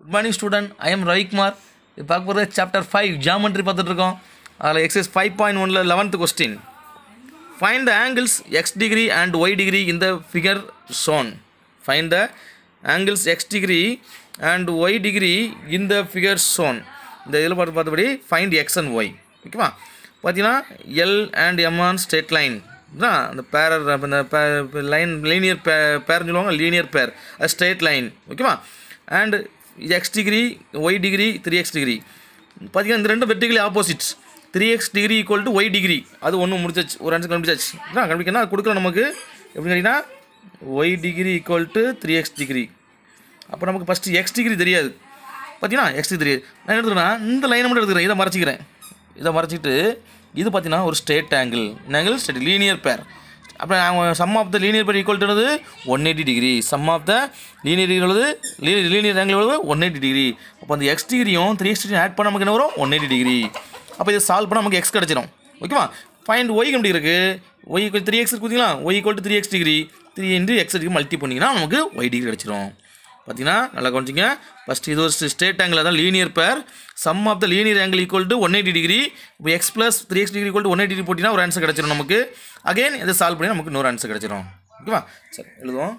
good morning student I am Ravikumar இது பார்க்க போகிறது சாப்டர் ஃபைவ் ஜாமெண்ட்ரி பார்த்துட்ருக்கோம் அதில் எக்ஸைஸ் ஃபைவ் பாயிண்ட் ஒனில் eleventh question find the angles x degree and y degree in the figure shown find the angles x degree and y degree in the figure shown இந்த இதில் பார்த்து பார்த்தபடி find X and y ஓகேவா பார்த்தீங்கன்னா L and M on straight line தான் அந்த பேரர் இந்த line linear பே பேர்னு சொல்லுவாங்க லீனியர் பேர் அது ஸ்ட்ரெயிட் லைன் ஓகேவா and x degree y degree three x degree பார்த்தீங்கன்னா இந்த ரெண்டு vertically opposites three x degree equal to y degree அது ஒன்றும் முடிச்சாச்சு ஒரு ஆன்சர் கண்டுபிடிச்சாச்சு அதான் கண்டுபிடிக்கணும் அது கொடுக்கல நமக்கு எப்படின்னு கேட்டிங்கன்னா y degree equal to three x degree அப்போ நமக்கு ஃபஸ்ட்டு எக்ஸ் டிகிரி தெரியாது பார்த்தீங்கன்னா எக்ஸ் டிகிரி தெரியாது நான் என்ன எடுத்துக்கிறேன்னா இந்த லைனை மட்டும் எடுத்துக்கிறேன் இதை மறைச்சிக்கிறேன் இதை மறைச்சிட்டு இது பார்த்தீங்கன்னா ஒரு straight angle angle straight linear pair அப்புறம் அவங்க sum of the linear pair equal to one eighty degree sum of the linear degree உள்ளது லீனியர் ஆங்கிள் உள்ளது ஒன் எயிட்டி டிகிரி அப்போ அந்த எக்ஸ் டிகிரியும் த்ரீ எக்ஸ் டிகிரி ஆட் பண்ண நமக்கு என்ன வரும் ஒன் எயிட்டி டிகிரி அப்போ இதை சால்வ் பண்ணால் நமக்கு எக்ஸ் கிடச்சிரும் ஓகேவா ஃபைண்ட் ஒய் எப்படி இருக்குது ஒய் ஈக்குவல் த்ரீ எக்ஸ் கொடுத்தீங்களா y equal to three x degree three into x degree multi பண்ணிங்கன்னா நமக்கு ஒய் டிகிரி கிடச்சிரும் பார்த்தீங்கன்னா நல்லா கவனிச்சிங்க ஃபஸ்ட் இது ஒரு ஸ்ட்ரேட் ஆங்கிள் தான் linear pair sum of the linear angle equal to one eighty degree இப்போ x plus three x degree equal to one eighty degree போட்டிங்கன்னா ஒரு ஆன்சர் கிடச்சிரும் நமக்கு அகைன் இதை சால்வ் பண்ணி நமக்கு இன்னொரு ஆன்சர் கிடச்சிரும் ஓகேவா சரி எழுதுவோம்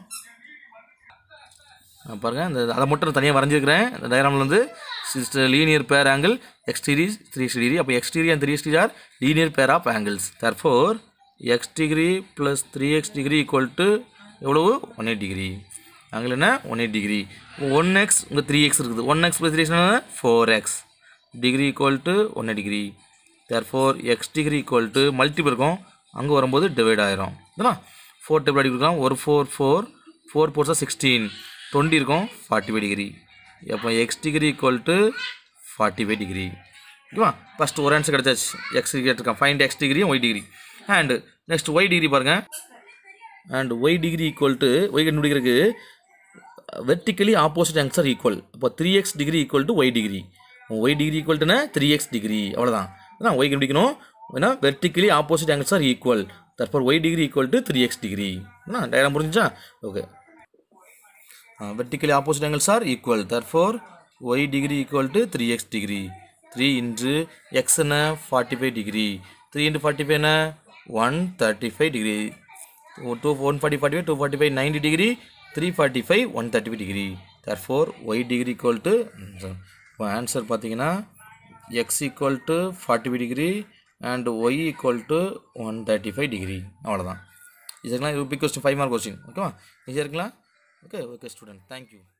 ஆ, பாருங்க இந்த அதை மட்டும் தனியாக வரைஞ்சிருக்கிறேன் இந்த டயக்ராமில் வந்து linear pair angle x degree three x degree அப்போ x degree and three x degree are linear pair of angles therefore x degree plus three x degree equal to எவ்வளவு ஒன் எயிட் டிகிரி ஆங்கிள் என்ன one eight degree one x இங்கே three x இருக்குது one x plus three x four x degree equal to one degree there therefore x degree equal to multiple இருக்கும் அங்கே வரும்போது divide ஆயிரும் இதுனா four table அடி கொடுக்கலாம் ஒரு ஃபோர் ஃபோர் ஃபோர் ஃபோர்ஸாக சிக்ஸ்டீன் டுவெண்ட்டி இருக்கும் ஃபார்ட்டி ஃபைவ் டிகிரி அப்போ x degree equal to forty five degree ஓகேவா ஃபஸ்ட் ஒரு ஆன்சர் கிடச்சாச்சு எக்ஸ் கேட்டிருக்கான் ஃபைண்ட் எக்ஸ் டிகிரியும் y degree and next y degree பாருங்கள் and y degree equal to y கண்டுபிடிக்கிறதுக்கு vertically opposite angles are equal அப்போ three x degree equal to y degree y degree equal டுனா three x degree அவ்வளோதான் அதான் y கண்டுபிடிக்கணும் ஏன்னா vertically opposite angles are equal therefore y degree equal to three x degree என்ன diagram புரிஞ்சா okay vertically opposite angles are equal therefore y degree equal to three x degree three into x என்ன forty five degree three into forty five என்ன one thirty five degree two one forty forty five two forty five ninety degree three forty five one thirty five degree there fore y degree equal to இப்போ answer பார்த்தீங்கன்னா x equal to forty five degree and y equal to one thirty five degree அவ்வளோதான் இது இருக்கலாம் big question five mark question ஓகேவா ஈஸியாக இருக்கலாம் okay okay student thank you